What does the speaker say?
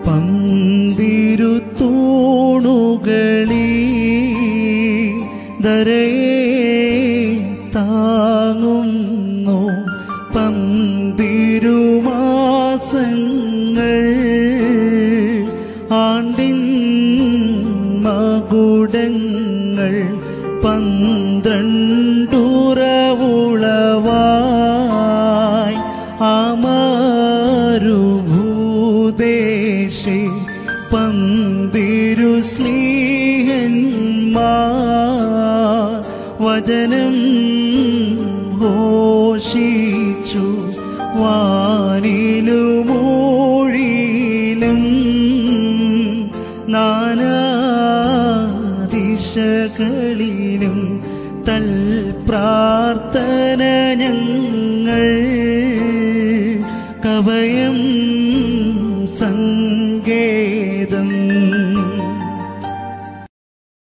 പന്തിരുത്തൂണുകളീ ദരയെ താങ്ങുന്നു പന്തിരുമാസങ്ങൾ ആണ്ടിൻ മകുടങ്ങൾ പന്ത്രണ്ടുറവുളവായി അമരുഭൂദേശേ പന്തിരു സ്ലീഹന്മാർ വചനം ഘോഷിച്ചു വാനിലുമൂഴിയിലും നാനാദിശകളിലും തൽ പ്രാർത്ഥന ഞങ്ങൾ കവയം സങ്കേതം